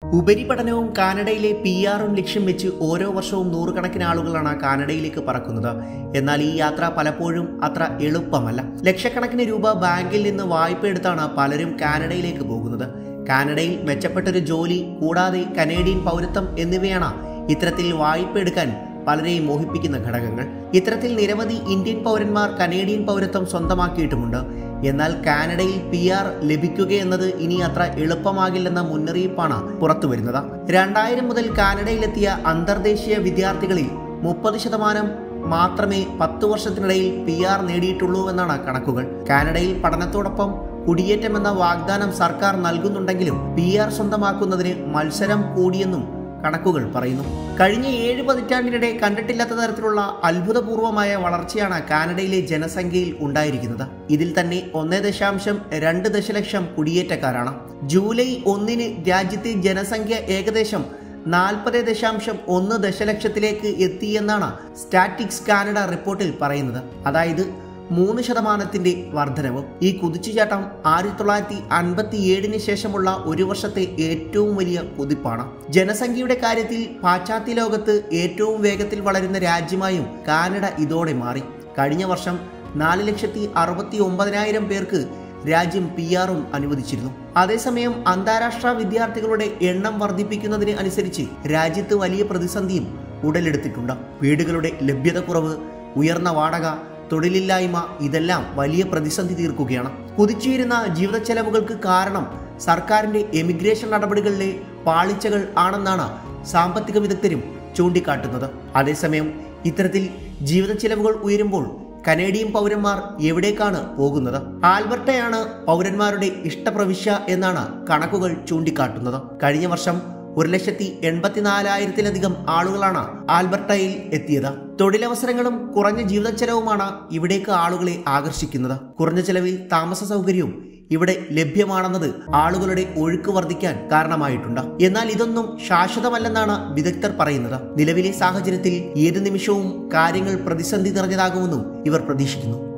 ഉപരിപഠനവും കാനഡയിലെ പി ആറും ലക്ഷ്യം വെച്ച് ഓരോ വർഷവും നൂറുകണക്കിന് ആളുകളാണ് കാനഡയിലേക്ക് പറക്കുന്നത് എന്നാൽ ഈ യാത്ര പലപ്പോഴും അത്ര എളുപ്പമല്ല ലക്ഷക്കണക്കിന് രൂപ ബാങ്കിൽ നിന്ന് വായ്പ എടുത്താണ് പലരും കാനഡയിലേക്ക് പോകുന്നത് കാനഡയിൽ മെച്ചപ്പെട്ടൊരു ജോലി കൂടാതെ കനേഡിയൻ പൗരത്വം എന്നിവയാണ് ഇത്തരത്തിൽ വായ്പ എടുക്കാൻ പലരെയും മോഹിപ്പിക്കുന്ന ഘടകങ്ങൾ ഇത്തരത്തിൽ നിരവധി ഇന്ത്യൻ പൗരന്മാർ കനേഡിയൻ പൗരത്വം സ്വന്തമാക്കിയിട്ടുമുണ്ട് എന്നാൽ കാനഡയിൽ പി ആർ ലഭിക്കുകയെന്നത് ഇനി അത്ര എളുപ്പമാകില്ലെന്ന മുന്നറിയിപ്പാണ് പുറത്തുവരുന്നത് രണ്ടായിരം മുതൽ കാനഡയിലെത്തിയ അന്തർദേശീയ വിദ്യാർത്ഥികളിൽ മുപ്പത് ശതമാനം മാത്രമേ പത്ത് വർഷത്തിനിടയിൽ പി ആർ നേടിയിട്ടുള്ളൂ എന്നാണ് കണക്കുകൾ കാനഡയിൽ പഠനത്തോടൊപ്പം കുടിയേറ്റം എന്ന വാഗ്ദാനം സർക്കാർ നൽകുന്നുണ്ടെങ്കിലും പി ആർ സ്വന്തമാക്കുന്നതിന് മത്സരം കൂടിയെന്നും കണക്കുകൾ പറയുന്നു കഴിഞ്ഞ ഏഴ് പതിറ്റാണ്ടിനിടെ കണ്ടിട്ടില്ലാത്ത തരത്തിലുള്ള അത്ഭുതപൂർവമായ വളർച്ചയാണ് കാനഡയിലെ ജനസംഖ്യയിൽ ഉണ്ടായിരിക്കുന്നത് ഇതിൽ തന്നെ ഒന്നേ ദശാംശം രണ്ട് ദശലക്ഷം കുടിയേറ്റക്കാരാണ് ജൂലൈ ഒന്നിന് രാജ്യത്തെ ജനസംഖ്യ ഏകദേശം നാൽപ്പത് ദശാംശം ഒന്ന് ദശലക്ഷത്തിലേക്ക് എത്തിയെന്നാണ് സ്റ്റാറ്റിക്സ് കാനഡ റിപ്പോർട്ടിൽ പറയുന്നത് അതായത് മൂന്ന് ശതമാനത്തിന്റെ വർധനവ് ഈ കുതിച്ചുചാട്ടം ആയിരത്തി തൊള്ളായിരത്തി അൻപത്തി ഏഴിന് ശേഷമുള്ള ഒരു വർഷത്തെ ഏറ്റവും വലിയ കുതിപ്പാണ് ജനസംഖ്യയുടെ കാര്യത്തിൽ പാശ്ചാത്യ ലോകത്ത് ഏറ്റവും വേഗത്തിൽ വളരുന്ന രാജ്യമായും കാനഡ ഇതോടെ മാറി കഴിഞ്ഞ വർഷം നാല് ലക്ഷത്തി അറുപത്തി ഒമ്പതിനായിരം പേർക്ക് രാജ്യം പി ആറും അനുവദിച്ചിരുന്നു അതേസമയം അന്താരാഷ്ട്ര വിദ്യാർത്ഥികളുടെ എണ്ണം വർദ്ധിപ്പിക്കുന്നതിന് അനുസരിച്ച് രാജ്യത്ത് വലിയ പ്രതിസന്ധിയും ഉടലെടുത്തിട്ടുണ്ട് വീടുകളുടെ ലഭ്യത കുറവ് ഉയർന്ന വാടക തൊഴിലില്ലായ്മ ഇതെല്ലാം വലിയ പ്രതിസന്ധി തീർക്കുകയാണ് കുതിച്ചുയരുന്ന ജീവിത ചെലവുകൾക്ക് കാരണം സർക്കാരിന്റെ എമിഗ്രേഷൻ നടപടികളിലെ പാളിച്ചകൾ ആണെന്നാണ് സാമ്പത്തിക വിദഗ്ധരും ചൂണ്ടിക്കാട്ടുന്നത് അതേസമയം ഇത്തരത്തിൽ ജീവിത ചെലവുകൾ ഉയരുമ്പോൾ കനേഡിയൻ പൗരന്മാർ എവിടേക്കാണ് പോകുന്നത് ആൽബർട്ടയാണ് പൗരന്മാരുടെ ഇഷ്ടപ്രവിശ്യ എന്നാണ് കണക്കുകൾ ചൂണ്ടിക്കാട്ടുന്നത് കഴിഞ്ഞ വർഷം ഒരു ലക്ഷത്തി എൺപത്തിനാലായിരത്തിലധികം ആളുകളാണ് ആൽബർട്ടയിൽ എത്തിയത് തൊഴിലവസരങ്ങളും കുറഞ്ഞ ജീവിത ചെലവുമാണ് ഇവിടേക്ക് ആളുകളെ ആകർഷിക്കുന്നത് കുറഞ്ഞ ചെലവിൽ താമസ സൗകര്യവും ഇവിടെ ലഭ്യമാണെന്നത് ആളുകളുടെ ഒഴുക്ക് വർദ്ധിക്കാൻ കാരണമായിട്ടുണ്ട് എന്നാൽ ഇതൊന്നും ശാശ്വതമല്ലെന്നാണ് വിദഗ്ധർ പറയുന്നത് നിലവിലെ സാഹചര്യത്തിൽ ഏത് നിമിഷവും കാര്യങ്ങൾ പ്രതിസന്ധി നിറഞ്ഞതാകുമെന്നും ഇവർ പ്രതീക്ഷിക്കുന്നു